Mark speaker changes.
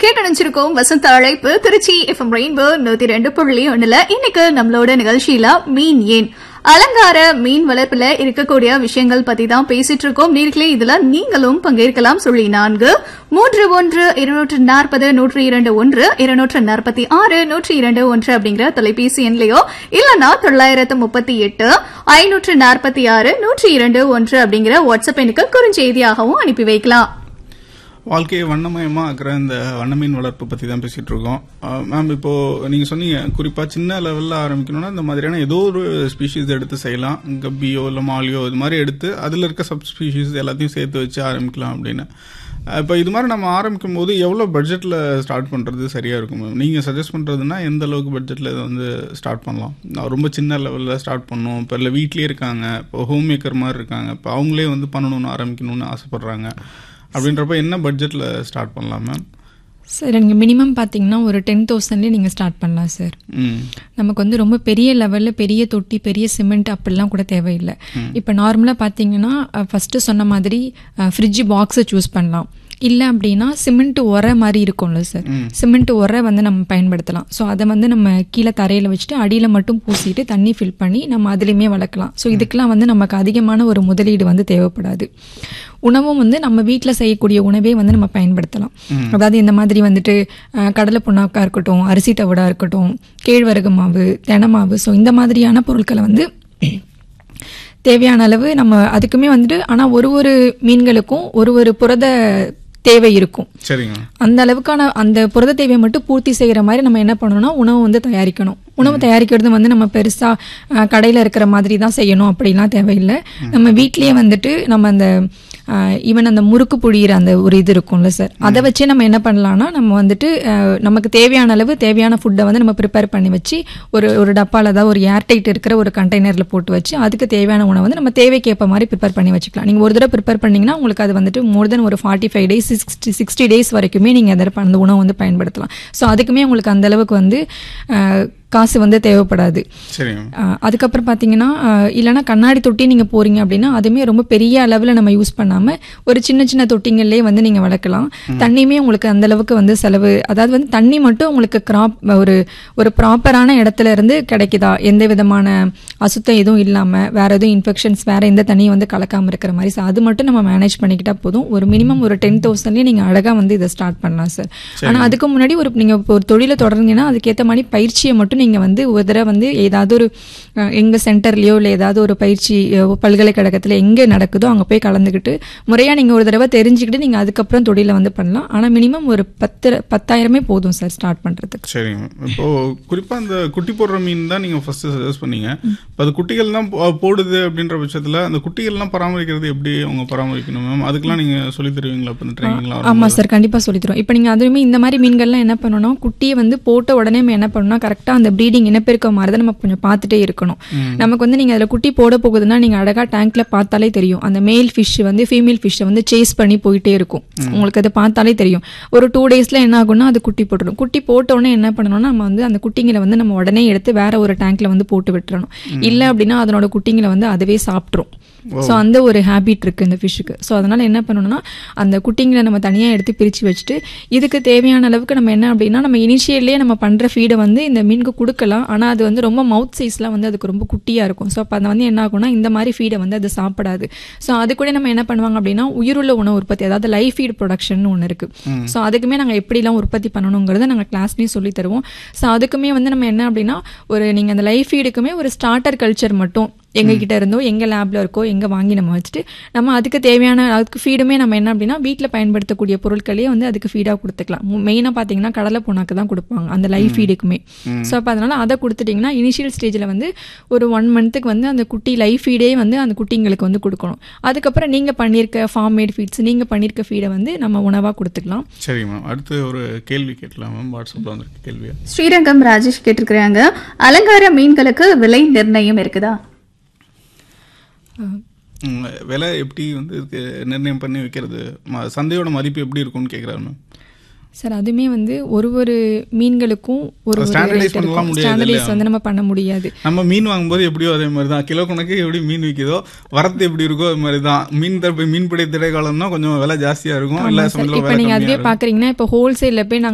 Speaker 1: கேட்டணிச்சிருக்கோம் வசந்த அழைப்பு Trichy FM rainbow நூத்தி ரெண்டு புள்ளி ஒண்ணுல இன்னைக்கு நம்மளோட நிகழ்ச்சியில மீன் ஏன் அலங்கார மீன் வளர்ப்புல இருக்கக்கூடிய விஷயங்கள் பத்தி தான் பேசிட்டு இருக்கோம் நேர்களே இதுல நீங்களும் பங்கேற்கலாம் சொல்லி நான்கு மூன்று ஒன்று இருநூற்று நாற்பது நூற்றி இரண்டு ஒன்று இருநூற்று நாற்பத்தி ஆறு நூற்றி இரண்டு ஒன்று அப்படிங்கிற தொலைபேசி எண்லையோ இல்லனா தொள்ளாயிரத்து முப்பத்தி எட்டு ஐநூற்று நாற்பத்தி ஆறு நூற்றி இரண்டு ஒன்று அப்படிங்கிற வாட்ஸ்அப் எண்ணுக்கு குறுஞ்செய்தியாகவும் அனுப்பி வைக்கலாம்
Speaker 2: வாழ்க்கையை வண்ணமயமா ஆக்குற இந்த வண்ணமீன் வளர்ப்பு பத்தி தான் பேசிட்டு இருக்கோம் மேம் இப்போ நீங்க சொன்னீங்க குறிப்பா சின்ன லெவல்ல ஆரம்பிக்கணும்னா இந்த மாதிரியான ஏதோ ஒரு ஸ்பீஷீஸ் எடுத்து செய்யலாம் கப்பியோ இல்ல மாலியோ இது மாதிரி எடுத்து அதுல இருக்க சப் ஸ்பீஷீஸ் எல்லாத்தையும் சேர்த்து வச்சு ஆரம்பிக்கலாம் அப்படின்னு அஹ் இப்போ இது மாதிரி நம்ம ஆரம்பிக்கும் போது எவ்வளவு பட்ஜெட்ல ஸ்டார்ட் பண்றது சரியா இருக்கும் மேம் நீங்க சஜஸ்ட் பண்றதுன்னா எந்த அளவுக்கு பட்ஜெட்ல இதை வந்து ஸ்டார்ட் பண்ணலாம் நான் ரொம்ப சின்ன லெவல்ல ஸ்டார்ட் பண்ணணும் இப்போ இல்லை வீட்லயே இருக்காங்க இப்போ ஹோம் மேக்கர் மாதிரி இருக்காங்க இப்போ அவங்களே வந்து பண்ணணும்னு ஆரம்பிக்கணும்னு ஆசைப்படுறாங்க அப்படின்றப்ப என்ன பட்ஜெட்ல ஸ்டார்ட் பண்ணலாம் மேம்
Speaker 3: சார் நீங்கள் மினிமம் பார்த்தீங்கன்னா ஒரு டென் தௌசண்ட்லேயே நீங்கள் ஸ்டார்ட் பண்ணலாம் சார்
Speaker 2: ம்
Speaker 3: நமக்கு வந்து ரொம்ப பெரிய லெவலில் பெரிய தொட்டி பெரிய சிமெண்ட் அப்படிலாம் கூட தேவையில்லை இப்போ நார்மலாக பார்த்தீங்கன்னா ஃபஸ்ட்டு சொன்ன மாதிரி ஃப்ரிட்ஜ் பாக்ஸை சூஸ் பண்ணலாம் இல்லை அப்படின்னா சிமெண்ட் உரை மாதிரி இருக்கும்ல சார் சிமெண்ட் உரை வந்து நம்ம பயன்படுத்தலாம் ஸோ அதை வந்து நம்ம கீழே தரையில் வச்சுட்டு அடியில் மட்டும் பூசிட்டு தண்ணி ஃபில் பண்ணி நம்ம அதுலேயுமே வளர்க்கலாம் ஸோ இதுக்கெல்லாம் வந்து நமக்கு அதிகமான ஒரு முதலீடு வந்து தேவைப்படாது உணவும் வந்து நம்ம வீட்டில் செய்யக்கூடிய உணவே வந்து நம்ம பயன்படுத்தலாம் அதாவது இந்த மாதிரி வந்துட்டு அஹ், கடலை புண்ணாக்கா இருக்கட்டும் அரிசி தவிடா இருக்கட்டும் கேழ்வரகு மாவு தென மாவு ஸோ இந்த மாதிரியான பொருட்களை வந்து தேவையான அளவு நம்ம அதுக்குமே வந்துட்டு ஆனால் ஒரு ஒரு மீன்களுக்கும் ஒரு ஒரு புரத தேவை இருக்கும்
Speaker 2: சரிங்க
Speaker 3: அந்த அளவுக்கான அந்த புரத தேவையை மட்டும் பூர்த்தி செய்யற மாதிரி நம்ம என்ன பண்ணணும்னா உணவு வந்து தயாரிக்கணும் உணவு தயாரிக்கிறது வந்து நம்ம பெருசா அஹ், கடையில இருக்கிற மாதிரி தான் செய்யணும் அப்படிலாம் தேவையில்லை நம்ம வீட்லயே வந்துட்டு நம்ம அந்த ஈவன் அந்த முறுக்கு புழியிற அந்த ஒரு இது இருக்கும்ல சார் அதை வச்சே நம்ம என்ன பண்ணலாம்னா நம்ம வந்துட்டு அஹ், நமக்கு தேவையான அளவு தேவையான ஃபுட்டை வந்து நம்ம ப்ரிப்பேர் பண்ணி வச்சு ஒரு ஒரு டப்பால அதாவது ஒரு ஏர்டைட் இருக்கிற ஒரு கண்டெய்னர்ல போட்டு வச்சு அதுக்கு தேவையான உணவை வந்து நம்ம தேவைக்கு ஏற்ப மாதிரி ப்ரிப்பேர் பண்ணி வச்சுக்கலாம் நீங்க ஒரு தடவை ப்ரிப்பேர் பண்ணீங்கன்னா உங்களுக்கு அது வந்துட்டு மோர் தென் ஒரு forty five days sixty sixty days வரைக்குமே நீங்க அதை அந்த உணவு வந்து பயன்படுத்தலாம் ஸோ அதுக்குமே உங்களுக்கு அந்த அளவுக்கு வந்து அஹ், காசு வந்து தேவைப்படாது
Speaker 2: சரிங்க
Speaker 3: ஆஹ் அதுக்கப்புறம் பார்த்தீங்கன்னா ஆஹ் இல்லைன்னா கண்ணாடி தொட்டி நீங்கள் போறீங்க அப்படின்னா அதுவுமே ரொம்ப பெரிய அளவில் நம்ம யூஸ் பண்ணாமல் ஒரு சின்ன சின்ன தொட்டிங்கள்லேயே வந்து நீங்கள் வளர்க்கலாம் தண்ணியுமே உங்களுக்கு அந்த அளவுக்கு வந்து செலவு அதாவது வந்து தண்ணி மட்டும் உங்களுக்கு கிராப் ஒரு ஒரு ப்ராப்பரான இடத்துல இருந்து கிடைக்குதா எந்த விதமான அசுத்தம் எதுவும் இல்லாமல் வேற எதுவும் இன்ஃபெக்ஷன்ஸ் வேற எந்த தண்ணியும் வந்து கலக்காமல் இருக்கிற மாதிரி so அது மட்டும் நம்ம மேனேஜ் பண்ணிக்கிட்டா போதும் ஒரு மினிமம் ஒரு டென் தௌசண்ட்லேயே நீங்கள் அழகாக வந்து இதை ஸ்டார்ட் பண்ணலாம் சார் ஆனால் அதுக்கு முன்னாடி ஒரு நீங்கள் இப்போ ஒரு தொழிலை தொடர்ந்தீங்கன்னா அதுக்கேற்ற மாதிரி பயிற்சியை மட்டும் நீங்கள் வந்து ஒரு தடவை வந்து ஏதாவது ஒரு அஹ், எங்க சென்டர்லயோ இல்லை ஏதாவது ஒரு பயிற்சி அஹ், பல்கலைக்கழகத்தில் எங்கே நடக்குதோ அங்கே போய் கலந்துக்கிட்டு முறையாக நீங்கள் ஒரு தடவை தெரிஞ்சுக்கிட்டு நீங்கள் அதுக்கப்புறம் தொழிலை வந்து பண்ணலாம் ஆனால் மினிமம் ஒரு பத்து பத்தாயிரமே போதும் சார் ஸ்டார்ட் பண்ணுறதுக்கு
Speaker 2: சரிங்க இப்போ குறிப்பா அந்த குட்டி போடுற மீன் தான் நீங்க ஃபர்ஸ்ட் சஜஸ்ட் பண்ணீங்க இப்போ அது குட்டிகள் தான் போ- போடுது அப்படின்ற பட்சத்துல அந்த குட்டிகள்லாம் பராமரிக்கிறது எப்படி அவங்க பராமரிக்கணும் மேம் அதுக்கெல்லாம் நீங்க சொல்லி தருவீங்களா இப்போ இந்த ட்ரைனிங்லாம்
Speaker 3: ஆமாம் சார் கண்டிப்பாக சொல்லி தரோம் இப்போ நீங்கள் அதுவுமே இந்த மாதிரி மீன்கள்லாம் என்ன பண்ணணும் குட்டியை வந்து போட்ட உடனே நம்ம என்ன பண்ணணும்னா கரெக்டாக அந்த ப்ரீடிங் இனப்பெருக்கம் மாதிரி நம்ம கொஞ்சம் பார்த்துட்டே இருக்கணும் நமக்கு வந்து நீங்கள் அதில் குட்டி போட போகுதுன்னா நீங்கள் அழகாக டேங்க்ல பார்த்தாலே தெரியும் அந்த மேல் ஃபிஷ் வந்து ஃபீமேல் ஃபிஷ்ஷை வந்து சேஸ் பண்ணி போயிட்டே இருக்கும் உங்களுக்கு அது பார்த்தாலே தெரியும் ஒரு டூ டேஸில் என்ன ஆகும்னா அது குட்டி போட்டுடும் குட்டி போட்ட உடனே என்ன பண்ணணும்னா நம்ம வந்து அந்த குட்டிங்களை வந்து நம்ம உடனே எடுத்து வேற ஒரு டேங்க்ல வந்து போட்டு விட்டுறணும் இல்லை அப்படின்னா அதனோட குட்டிங்களை வந்து அதுவே சாப்பிட்ரும் ஸோ அந்த ஒரு ஹேபிட் இருக்கு இந்த ஃபிஷ்ஷுக்கு ஸோ அதனால என்ன பண்ணணும்னா அந்த குட்டிங்களை நம்ம தனியாக எடுத்து பிரித்து வச்சுட்டு இதுக்கு தேவையான அளவுக்கு நம்ம என்ன அப்படின்னா நம்ம இனிஷியல்லே நம்ம பண்ணுற ஃபீடை வந்து இந்த மீனுக்கு கொடுக்கலாம் ஆனால் அது வந்து ரொம்ப மவுத் சைஸ்லாம் வந்து அதுக்கு ரொம்ப குட்டியாக இருக்கும் ஸோ அப்போ அது வந்து என்ன ஆகும்னா இந்த மாதிரி ஃபீடை வந்து அது சாப்பிடாது ஸோ அது கூட நம்ம என்ன பண்ணுவாங்க அப்படின்னா உயிருள்ள உணவு உற்பத்தி அதாவது லைஃப் ஃபீட் ப்ரொடக்ஷன் ஒன்று இருக்கு ஸோ அதுக்குமே நாங்கள் எப்படிலாம் உற்பத்தி பண்ணணுங்கிறத நாங்கள் கிளாஸ்லேயும் சொல்லி தருவோம் ஸோ அதுக்குமே வந்து நம்ம என்ன அப்படின்னா ஒரு நீங்கள் அந்த லைஃப் ஃபீடுக்குமே ஒரு ஸ்டார்டர் கல்ச்சர் மட்டும் எங்க கிட்ட இருந்தோ எங்க லேப்ல இருக்கோ எங்க வாங்கி நம்ம வச்சுட்டு நம்ம அதுக்கு தேவையான அதுக்கு ஃபீடுமே நம்ம என்ன அப்படின்னா வீட்டில் பயன்படுத்தக்கூடிய பொருட்களையே வந்து அதுக்கு ஃபீடாக கொடுத்துக்கலாம் மெயினாக பார்த்தீங்கன்னா கடலை புண்ணாக்கு தான் கொடுப்பாங்க அந்த லைஃப் ஃபீடுக்குமே ஸோ அப்போ அதனால அதை கொடுத்துட்டிங்கன்னா இனிஷியல் ஸ்டேஜில் வந்து ஒரு ஒன் மந்த்துக்கு வந்து அந்த குட்டி லைஃப் ஃபீடே வந்து அந்த குட்டிங்களுக்கு வந்து கொடுக்கணும் அதுக்கப்புறம் நீங்கள் பண்ணியிருக்க ஃபார்ம் மேட் ஃபீட்ஸ் நீங்கள் பண்ணியிருக்க ஃபீடை வந்து நம்ம உணவாக கொடுத்துக்கலாம்
Speaker 2: சரிங்க மேம் அடுத்து ஒரு கேள்வி கேட்கலாம் மேம் வாட்ஸ்அப்ல வந்திருக்க கேள்வியா
Speaker 1: ஸ்ரீரங்கம் ராஜேஷ் கேட்டிருக்கிறாங்க அலங்கார மீன்களுக்கு விலை நிர்ணயம் இருக்குதா
Speaker 2: ம், விலை எப்படி வந்து இதுக்கு நிர்ணயம் பண்ணி வைக்கிறது ம- சந்தையோட மதிப்பு எப்படி இருக்கும்னு கேட்குறாரு மேம்
Speaker 3: சார் அதுவுமே வந்து ஒரு ஒரு மீன்களுக்கும் ஒரு ஒரு
Speaker 2: Standardize
Speaker 3: rate
Speaker 2: பண்ணலாம்
Speaker 3: இருக்கும்.
Speaker 2: முடியாது
Speaker 3: Standardize
Speaker 2: இல்லையா?
Speaker 3: வந்து நம்ம பண்ண முடியாது
Speaker 2: நம்ம மீன் வாங்கும்போது எப்படியோ அதே மாதிரி தான் கிலோ கணக்கு எப்படி மீன் விற்கிதோ வரத்து எப்படி இருக்கோ அது மாதிரி தான் மீன் தரப்பு மீன் பிடி திரை காலம்னா கொஞ்சம் விலை ஜாஸ்தியா இருக்கும்
Speaker 3: ஆமா
Speaker 2: எல்லா
Speaker 3: சார்
Speaker 2: சமயத்துல
Speaker 3: இப்போ
Speaker 2: விலை
Speaker 3: நீங்க
Speaker 2: கம்மியா
Speaker 3: அதுவே
Speaker 2: இருக்கும்
Speaker 3: பாக்குறீங்கன்னா இப்போ ஹோல்சேல்ல போய் நாங்க